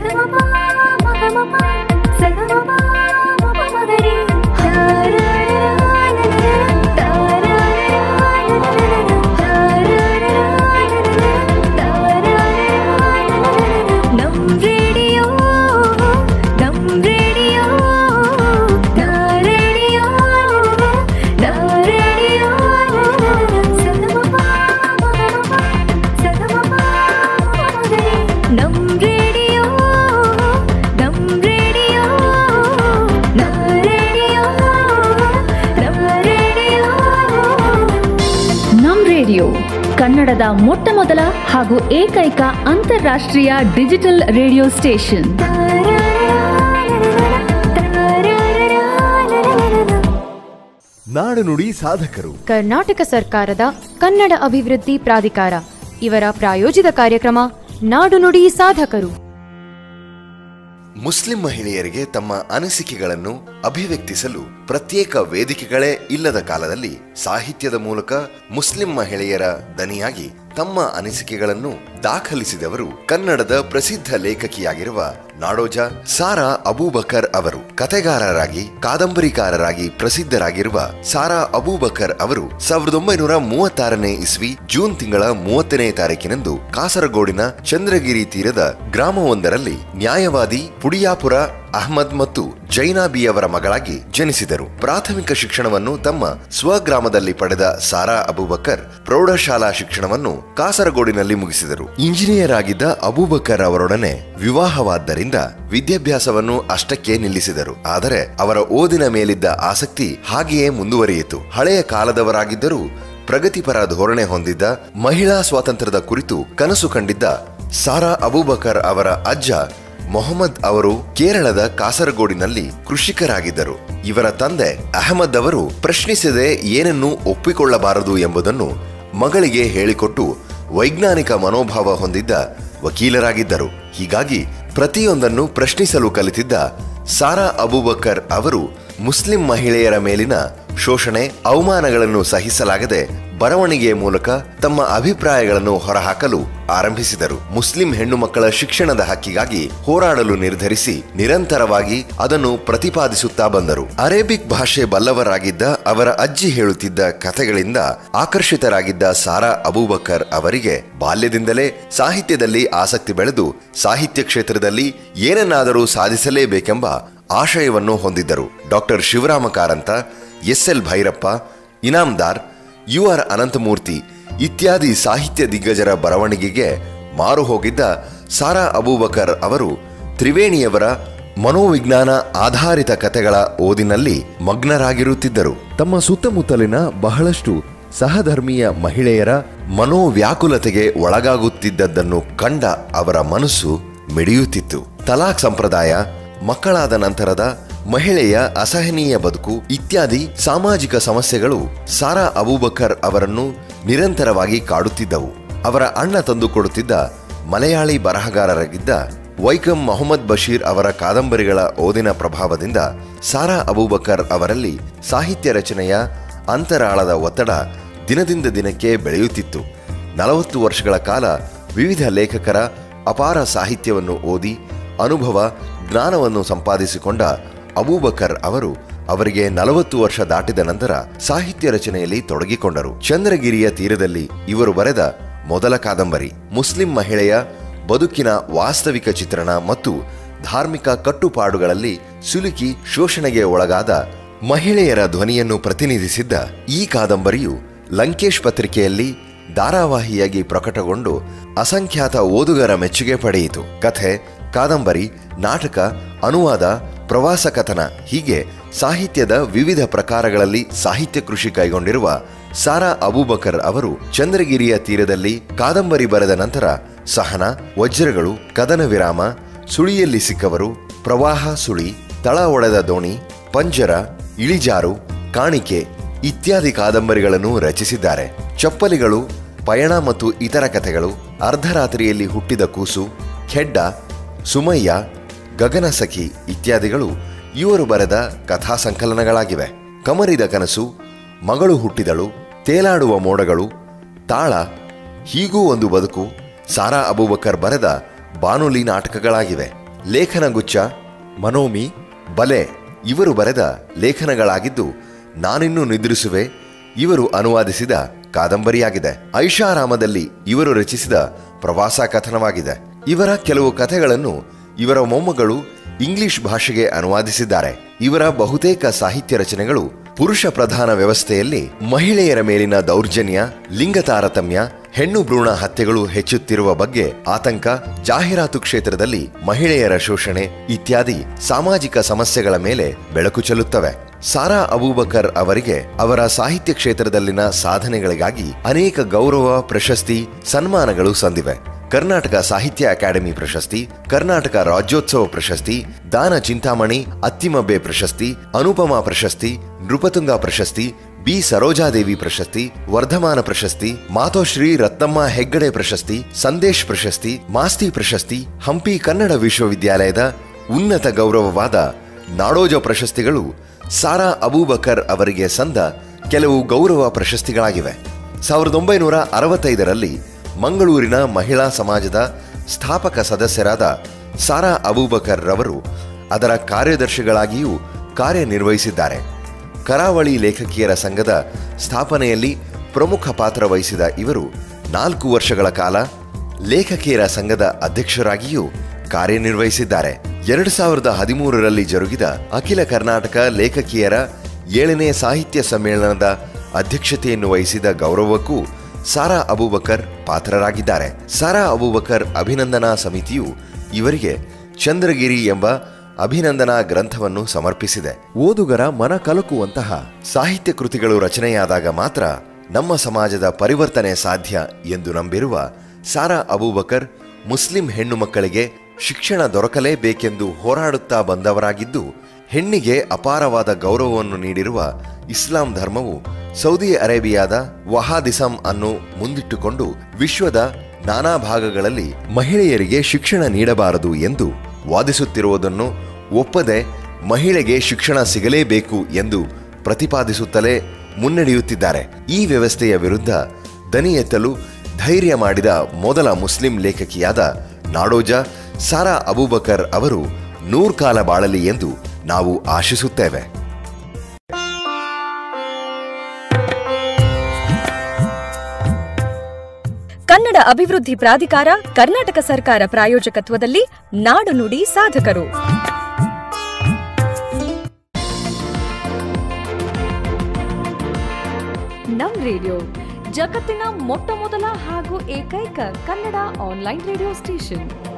ನಮ್ ರೇಡಿಯೋ ನಮ್ ರೇಡಿಯೋ ನಮ್ ರೇಡಿಯೋ ನಮ್ ರೇಡಿಯೋ ನಮ್ ರೇಡಿಯೋ ನಮ್ ರೇಡಿಯೋ ನಮ್ ರೇಡಿಯೋ ನಮ್ ರೇಡಿಯೋ ನಮ್ ರೇಡಿಯೋ ಕನ್ನಡದ ಮೊಟ್ಟ ಮೊದಲ ಹಾಗೂ ಏಕೈಕ ಅಂತಾರಾಷ್ಟ್ರೀಯ ಡಿಜಿಟಲ್ ರೇಡಿಯೋ ಸ್ಟೇಷನ್ ನಾಡು ನುಡಿ ಸಾಧಕರು ಕರ್ನಾಟಕ ಸರ್ಕಾರದ ಕನ್ನಡ ಅಭಿವೃದ್ಧಿ ಪ್ರಾಧಿಕಾರ ಇವರ ಪ್ರಾಯೋಜಿತ ಕಾರ್ಯಕ್ರಮ ನಾಡು ನುಡಿ ಸಾಧಕರು ಮುಸ್ಲಿಂ ಮಹಿಳೆಯರಿಗೆ ತಮ್ಮ ಅನಿಸಿಕೆಗಳನ್ನು ಅಭಿವ್ಯಕ್ತಿಸಲು ಪ್ರತ್ಯೇಕ ವೇದಿಕೆಗಳೇ ಇಲ್ಲದ ಕಾಲದಲ್ಲಿ ಸಾಹಿತ್ಯದ ಮೂಲಕ ಮುಸ್ಲಿಂ ಮಹಿಳೆಯರ ದನಿಯಾಗಿ ತಮ್ಮ ಅನಿಸಿಕೆಗಳನ್ನು ದಾಖಲಿಸಿದವರು ಕನ್ನಡದ ಪ್ರಸಿದ್ಧ ಲೇಖಕಿಯಾಗಿರುವ ನಾಡೋಜ ಸಾರಾ ಅಬೂಬಕರ್ ಅವರು ಕತೆಗಾರರಾಗಿ ಕಾದಂಬರಿಕಾರರಾಗಿ ಪ್ರಸಿದ್ಧರಾಗಿರುವ ಸಾರಾ ಅಬೂಬಕರ್ ಅವರು ಸಾವಿರದ ಒಂಬೈನೂರ ಮೂವತ್ತಾರನೇ ಇಸ್ವಿ ಜೂನ್ ತಿಂಗಳ ಮೂವತ್ತನೇ ತಾರೀಕಿನಂದು ಕಾಸರಗೋಡಿನ ಚಂದ್ರಗಿರಿ ತೀರದ ಗ್ರಾಮವೊಂದರಲ್ಲಿ ನ್ಯಾಯವಾದಿ ಪುಡಿಯಾಪುರ ಅಹ್ಮದ್ ಮತ್ತು ಜೈನಾಬಿಯವರ ಮಗಳಾಗಿ ಜನಿಸಿದರು ಪ್ರಾಥಮಿಕ ಶಿಕ್ಷಣವನ್ನು ತಮ್ಮ ಸ್ವಗ್ರಾಮದಲ್ಲಿ ಪಡೆದ ಸಾರಾ ಅಬೂಬಕರ್ ಪ್ರೌಢಶಾಲಾ ಶಿಕ್ಷಣವನ್ನು ಕಾಸರಗೋಡಿನಲ್ಲಿ ಮುಗಿಸಿದರು ಇಂಜಿನಿಯರ್ ಆಗಿದ್ದ ಅಬೂಬಕರ್ ಅವರೊಡನೆ ವಿವಾಹವಾದ್ದರಿಂದ ವಿದ್ಯಾಭ್ಯಾಸವನ್ನು ಅಷ್ಟಕ್ಕೆ ನಿಲ್ಲಿಸಿದರು ಆದರೆ ಅವರ ಓದಿನ ಮೇಲಿದ್ದ ಆಸಕ್ತಿ ಹಾಗೆಯೇ ಮುಂದುವರಿಯಿತು ಹಳೆಯ ಕಾಲದವರಾಗಿದ್ದರೂ ಪ್ರಗತಿಪರ ಧೋರಣೆ ಹೊಂದಿದ್ದ ಮಹಿಳಾ ಸ್ವಾತಂತ್ರ್ಯದ ಕುರಿತು ಕನಸು ಕಂಡಿದ್ದ ಸಾರಾ ಅಬೂಬಕರ್ ಅವರ ಅಜ್ಜ ಮೊಹಮ್ಮದ್ ಅವರು ಕೇರಳದ ಕಾಸರಗೋಡಿನಲ್ಲಿ ಕೃಷಿಕರಾಗಿದ್ದರು ಇವರ ತಂದೆ ಅಹಮದ್ ಅವರು ಪ್ರಶ್ನಿಸದೆ ಏನನ್ನೂ ಒಪ್ಪಿಕೊಳ್ಳಬಾರದು ಎಂಬುದನ್ನು ಮಗಳಿಗೆ ಹೇಳಿಕೊಟ್ಟು ವೈಜ್ಞಾನಿಕ ಮನೋಭಾವ ಹೊಂದಿದ್ದ ವಕೀಲರಾಗಿದ್ದರು ಹೀಗಾಗಿ ಪ್ರತಿಯೊಂದನ್ನು ಪ್ರಶ್ನಿಸಲು ಕಲಿತಿದ್ದ ಸಾರಾ ಅಬೂಬಕರ್ ಅವರು ಮುಸ್ಲಿಂ ಮಹಿಳೆಯರ ಮೇಲಿನ ಶೋಷಣೆ ಅವಮಾನಗಳನ್ನು ಸಹಿಸಲಾಗದೆ ಬರವಣಿಗೆಯ ಮೂಲಕ ತಮ್ಮ ಅಭಿಪ್ರಾಯಗಳನ್ನು ಹೊರಹಾಕಲು ಆರಂಭಿಸಿದರು ಮುಸ್ಲಿಂ ಹೆಣ್ಣು ಮಕ್ಕಳ ಶಿಕ್ಷಣದ ಹಕ್ಕಿಗಾಗಿ ಹೋರಾಡಲು ನಿರ್ಧರಿಸಿ ನಿರಂತರವಾಗಿ ಅದನ್ನು ಪ್ರತಿಪಾದಿಸುತ್ತಾ ಬಂದರು ಅರೇಬಿಕ್ ಭಾಷೆ ಬಲ್ಲವರಾಗಿದ್ದ ಅವರ ಅಜ್ಜಿ ಹೇಳುತ್ತಿದ್ದ ಕಥೆಗಳಿಂದ ಆಕರ್ಷಿತರಾಗಿದ್ದ ಸಾರಾ ಅಬೂಬಕರ್ ಅವರಿಗೆ ಬಾಲ್ಯದಿಂದಲೇ ಸಾಹಿತ್ಯದಲ್ಲಿ ಆಸಕ್ತಿ ಬೆಳೆದು ಸಾಹಿತ್ಯ ಕ್ಷೇತ್ರದಲ್ಲಿ ಏನನ್ನಾದರೂ ಸಾಧಿಸಲೇಬೇಕೆಂಬ ಆಶಯವನ್ನು ಹೊಂದಿದ್ದರು doctor Shivarama Karanth S L Bhyrappa Inamdar U R Ananthamurthy ಇತ್ಯಾದಿ ಸಾಹಿತ್ಯ ದಿಗ್ಗಜರ ಬರವಣಿಗೆಗೆ ಮಾರು ಹೋಗಿದ್ದ ಸಾರಾ ಅಬೂಬಕರ್ ಅವರು ತ್ರಿವೇಣಿಯವರ ಮನೋವಿಜ್ಞಾನ ಆಧಾರಿತ ಕಥೆಗಳ ಓದಿನಲ್ಲಿ ಮಗ್ನರಾಗಿರುತ್ತಿದ್ದರು ತಮ್ಮ ಸುತ್ತಮುತ್ತಲಿನ ಬಹಳಷ್ಟು ಸಹಧರ್ಮೀಯ ಮಹಿಳೆಯರ ಮನೋವ್ಯಾಕುಲತೆಗೆ ಒಳಗಾಗುತ್ತಿದ್ದದ್ದನ್ನು ಕಂಡ ಅವರ ಮನಸ್ಸು ಮಿಡಿಯುತ್ತಿತ್ತು ತಲಾಕ್ ಸಂಪ್ರದಾಯ ಮಕ್ಕಳಾದ ನಂತರದ ಮಹಿಳೆಯ ಅಸಹನೀಯ ಬದುಕು ಇತ್ಯಾದಿ ಸಾಮಾಜಿಕ ಸಮಸ್ಯೆಗಳು ಸಾರಾ ಅಬೂಬಕರ್ ಅವರನ್ನು ನಿರಂತರವಾಗಿ ಕಾಡುತ್ತಿದ್ದವು ಅವರ ಅಣ್ಣ ತಂದುಕೊಡುತ್ತಿದ್ದ ಮಲಯಾಳಿ ಬರಹಗಾರರಾಗಿದ್ದ ವೈಕಂ ಮೊಹಮ್ಮದ್ ಬಶೀರ್ ಅವರ ಕಾದಂಬರಿಗಳ ಓದಿನ ಪ್ರಭಾವದಿಂದ ಸಾರಾ ಅಬೂಬಕರ್ ಅವರಲ್ಲಿ ಸಾಹಿತ್ಯ ರಚನೆಯ ಅಂತರಾಳದ ಒತ್ತಡ ದಿನದಿಂದ ದಿನಕ್ಕೆ ಬೆಳೆಯುತ್ತಿತ್ತು ನಲವತ್ತು ವರ್ಷಗಳ ಕಾಲ ವಿವಿಧ ಲೇಖಕರ ಅಪಾರ ಸಾಹಿತ್ಯವನ್ನು ಓದಿ ಅನುಭವ ಜ್ಞಾನವನ್ನು ಸಂಪಾದಿಸಿಕೊಂಡ ಅಬೂಬಕರ್ ಅವರು ಅವರಿಗೆ ನಲವತ್ತು ವರ್ಷ ದಾಟಿದ ನಂತರ ಸಾಹಿತ್ಯ ರಚನೆಯಲ್ಲಿ ತೊಡಗಿಕೊಂಡರು ಚಂದ್ರಗಿರಿಯ ತೀರದಲ್ಲಿ ಇವರು ಬರೆದ ಮೊದಲ ಕಾದಂಬರಿ ಮುಸ್ಲಿಂ ಮಹಿಳೆಯ ಬದುಕಿನ ವಾಸ್ತವಿಕ ಚಿತ್ರಣ ಮತ್ತು ಧಾರ್ಮಿಕ ಕಟ್ಟುಪಾಡುಗಳಲ್ಲಿ ಸಿಲುಕಿ ಶೋಷಣೆಗೆ ಒಳಗಾದ ಮಹಿಳೆಯರ ಧ್ವನಿಯನ್ನು ಪ್ರತಿನಿಧಿಸಿದ್ದ ಈ ಕಾದಂಬರಿಯು ಲಂಕೇಶ್ ಪತ್ರಿಕೆಯಲ್ಲಿ ಧಾರಾವಾಹಿಯಾಗಿ ಪ್ರಕಟಗೊಂಡು ಅಸಂಖ್ಯಾತ ಓದುಗರ ಮೆಚ್ಚುಗೆ ಪಡೆಯಿತು ಕಥೆ ಕಾದಂಬರಿ ನಾಟಕ ಅನುವಾದ ಪ್ರವಾಸ ಕಥನ ಹೀಗೆ ಸಾಹಿತ್ಯದ ವಿವಿಧ ಪ್ರಕಾರಗಳಲ್ಲಿ ಸಾಹಿತ್ಯ ಕೃಷಿ ಕೈಗೊಂಡಿರುವ ಸಾರಾ ಅಬೂಬಕರ್ ಅವರು ಚಂದ್ರಗಿರಿಯ ತೀರದಲ್ಲಿ ಕಾದಂಬರಿ ಬರೆದ ನಂತರ ಸಹನ ವಜ್ರಗಳು ಕದನ ವಿರಾಮ ಸುಳಿಯಲ್ಲಿ ಸಿಕ್ಕವರು ಪ್ರವಾಹ ಸುಳಿ ತಳ ಒಡೆದ ದೋಣಿ ಪಂಜರ ಇಳಿಜಾರು ಕಾಣಿಕೆ ಇತ್ಯಾದಿ ಕಾದಂಬರಿಗಳನ್ನು ರಚಿಸಿದ್ದಾರೆ ಚಪ್ಪಲಿಗಳು ಪಯಣ ಮತ್ತು ಇತರ ಕಥೆಗಳು ಅರ್ಧರಾತ್ರಿಯಲ್ಲಿ ಹುಟ್ಟಿದ ಕೂಸು ಖೆಡ್ಡ ಸುಮಯ್ಯ ಗಗನಸಖಿ ಇತ್ಯಾದಿಗಳು ಇವರು ಬರೆದ ಕಥಾ ಸಂಕಲನಗಳಾಗಿವೆ ಕಮರಿದ ಕನಸು ಮಗಳು ಹುಟ್ಟಿದಳು ತೇಲಾಡುವ ಮೋಡಗಳು ತಾಳ ಹೀಗೂ ಒಂದು ಬದುಕು ಸಾರಾ ಅಬೂಬಕರ್ ಬರೆದ ಬಾನುಲಿ ನಾಟಕಗಳಾಗಿವೆ ಲೇಖನಗುಚ್ಛ ಮನೋಮಿ ಬಲೆ ಇವರು ಬರೆದ ಲೇಖನಗಳಾಗಿದ್ದು ನಾನಿನ್ನೂ ನಿದ್ರಿಸುವೆ ಇವರು ಅನುವಾದಿಸಿದ ಕಾದಂಬರಿಯಾಗಿದೆ ಐಷಾರಾಮದಲ್ಲಿ ಇವರು ರಚಿಸಿದ ಪ್ರವಾಸ ಕಥನವಾಗಿದೆ ಇವರ ಕೆಲವು ಕಥೆಗಳನ್ನು ಇವರ ಮೊಮ್ಮಗಳು ಇಂಗ್ಲಿಷ್ ಭಾಷೆಗೆ ಅನುವಾದಿಸಿದ್ದಾರೆ ಇವರ ಬಹುತೇಕ ಸಾಹಿತ್ಯ ರಚನೆಗಳು ಪುರುಷ ಪ್ರಧಾನ ವ್ಯವಸ್ಥೆಯಲ್ಲಿ ಮಹಿಳೆಯರ ಮೇಲಿನ ದೌರ್ಜನ್ಯ ಲಿಂಗ ತಾರತಮ್ಯ ಹೆಣ್ಣು ಭ್ರೂಣ ಹತ್ಯೆಗಳು ಹೆಚ್ಚುತ್ತಿರುವ ಬಗ್ಗೆ ಆತಂಕ ಜಾಹೀರಾತು ಕ್ಷೇತ್ರದಲ್ಲಿ ಮಹಿಳೆಯರ ಶೋಷಣೆ ಇತ್ಯಾದಿ ಸಾಮಾಜಿಕ ಸಮಸ್ಯೆಗಳ ಮೇಲೆ ಬೆಳಕು ಚೆಲ್ಲುತ್ತವೆ ಸಾರಾ ಅಬೂಬಕರ್ ಅವರಿಗೆ ಅವರ ಸಾಹಿತ್ಯ ಕ್ಷೇತ್ರದಲ್ಲಿನ ಸಾಧನೆಗಳಿಗಾಗಿ ಅನೇಕ ಗೌರವ ಪ್ರಶಸ್ತಿ ಸನ್ಮಾನಗಳು ಸಂದಿವೆ ಕರ್ನಾಟಕ ಸಾಹಿತ್ಯ ಅಕಾಡೆಮಿ ಪ್ರಶಸ್ತಿ ಕರ್ನಾಟಕ ರಾಜ್ಯೋತ್ಸವ ಪ್ರಶಸ್ತಿ ದಾನ ಚಿಂತಾಮಣಿ ಅತ್ತಿಮಬ್ಬೆ ಪ್ರಶಸ್ತಿ ಅನುಪಮ ಪ್ರಶಸ್ತಿ ನೃಪತುಂಗ ಪ್ರಶಸ್ತಿ ಬಿ ಸರೋಜಾದೇವಿ ಪ್ರಶಸ್ತಿ ವರ್ಧಮಾನ ಪ್ರಶಸ್ತಿ ಮಾತೋಶ್ರೀ ರತ್ನಮ್ಮ ಹೆಗ್ಗಡೆ ಪ್ರಶಸ್ತಿ ಸಂದೇಶ್ ಪ್ರಶಸ್ತಿ ಮಾಸ್ತಿ ಪ್ರಶಸ್ತಿ ಹಂಪಿ ಕನ್ನಡ ವಿಶ್ವವಿದ್ಯಾಲಯದ ಉನ್ನತ ಗೌರವವಾದ ನಾಡೋಜ ಪ್ರಶಸ್ತಿಗಳು ಸಾರಾ ಅಬೂಬಕರ್ ಅವರಿಗೆ ಸಂದ ಕೆಲವು ಗೌರವ ಪ್ರಶಸ್ತಿಗಳಾಗಿವೆ ಸಾವಿರದ ಒಂಬೈನೂರ ಅರವತ್ತೈದರಲ್ಲಿ ಮಂಗಳೂರಿನ ಮಹಿಳಾ ಸಮಾಜದ ಸ್ಥಾಪಕ ಸದಸ್ಯರಾದ ಸಾರಾ ಅಬೂಬಕರ್ ರವರು ಅದರ ಕಾರ್ಯದರ್ಶಿಗಳಾಗಿಯೂ ಕಾರ್ಯನಿರ್ವಹಿಸಿದ್ದಾರೆ ಕರಾವಳಿ ಲೇಖಕಿಯರ ಸಂಘದ ಸ್ಥಾಪನೆಯಲ್ಲಿ ಪ್ರಮುಖ ಪಾತ್ರ ವಹಿಸಿದ ಇವರು ನಾಲ್ಕು ವರ್ಷಗಳ ಕಾಲ ಲೇಖಕಿಯರ ಸಂಘದ ಅಧ್ಯಕ್ಷರಾಗಿಯೂ ಕಾರ್ಯನಿರ್ವಹಿಸಿದ್ದಾರೆ ಎರಡು ಸಾವಿರದ ಹದಿಮೂರರಲ್ಲಿ ಜರುಗಿದ ಅಖಿಲ ಕರ್ನಾಟಕ ಲೇಖಕಿಯರ ಏಳನೇ ಸಾಹಿತ್ಯ ಸಮ್ಮೇಳನದ ಅಧ್ಯಕ್ಷತೆಯನ್ನು ವಹಿಸಿದ ಗೌರವಕ್ಕೂ ಸಾರಾ ಅಬೂಬಕರ್ ಪಾತ್ರರಾಗಿದ್ದಾರೆ ಸಾರಾ ಅಬೂಬಕರ್ ಅಭಿನಂದನಾ ಸಮಿತಿಯು ಇವರಿಗೆ ಚಂದ್ರಗಿರಿ ಎಂಬ ಅಭಿನಂದನಾ ಗ್ರಂಥವನ್ನು ಸಮರ್ಪಿಸಿದೆ ಓದುಗರ ಮನ ಕಲಕುವಂತಹ ಸಾಹಿತ್ಯ ಕೃತಿಗಳು ರಚನೆಯಾದಾಗ ಮಾತ್ರ ನಮ್ಮ ಸಮಾಜದ ಪರಿವರ್ತನೆ ಸಾಧ್ಯ ಎಂದು ನಂಬಿರುವ ಸಾರಾ ಅಬೂಬಕರ್ ಮುಸ್ಲಿಂ ಹೆಣ್ಣು ಮಕ್ಕಳಿಗೆ ಶಿಕ್ಷಣ ದೊರಕಲೇಬೇಕೆಂದು ಹೋರಾಡುತ್ತಾ ಬಂದವರಾಗಿದ್ದು ಹೆಣ್ಣಿಗೆ ಅಪಾರವಾದ ಗೌರವವನ್ನು ನೀಡಿರುವ ಇಸ್ಲಾಂ ಧರ್ಮವು ಸೌದಿ ಅರೇಬಿಯಾದ ವಹಾದಿಸಂ ಅನ್ನು ಮುಂದಿಟ್ಟುಕೊಂಡು ವಿಶ್ವದ ನಾನಾ ಭಾಗಗಳಲ್ಲಿ ಮಹಿಳೆಯರಿಗೆ ಶಿಕ್ಷಣ ನೀಡಬಾರದು ಎಂದು ವಾದಿಸುತ್ತಿರುವುದನ್ನು ಒಪ್ಪದೆ ಮಹಿಳೆಗೆ ಶಿಕ್ಷಣ ಸಿಗಲೇಬೇಕು ಎಂದು ಪ್ರತಿಪಾದಿಸುತ್ತಲೇ ಮುನ್ನಡೆಯುತ್ತಿದ್ದಾರೆ ಈ ವ್ಯವಸ್ಥೆಯ ವಿರುದ್ಧ ದನಿ ಎತ್ತಲು ಧೈರ್ಯ ಮಾಡಿದ ಮೊದಲ ಮುಸ್ಲಿಂ ಲೇಖಕಿಯಾದ ನಾಡೋಜ ಸಾರಾ ಅಬೂಬಕರ್ ಅವರು ನೂರ್ಕಾಲ ಬಾಳಲಿ ಎಂದು ನಾವು ಆಶಿಸುತ್ತೇವೆ ಕನ್ನಡ ಅಭಿವೃದ್ಧಿ ಪ್ರಾಧಿಕಾರ ಕರ್ನಾಟಕ ಸರ್ಕಾರ ಪ್ರಾಯೋಜಕತ್ವದಲ್ಲಿ ನಾಡು ನುಡಿ ಸಾಧಕರು ನಮ್ ರೇಡಿಯೋ ಜಗತ್ತಿನ ಮೊಟ್ಟ ಮೊದಲ ಹಾಗೂ ಏಕೈಕ ಕನ್ನಡ ಆನ್ಲೈನ್ ರೇಡಿಯೋ ಸ್ಟೇಷನ್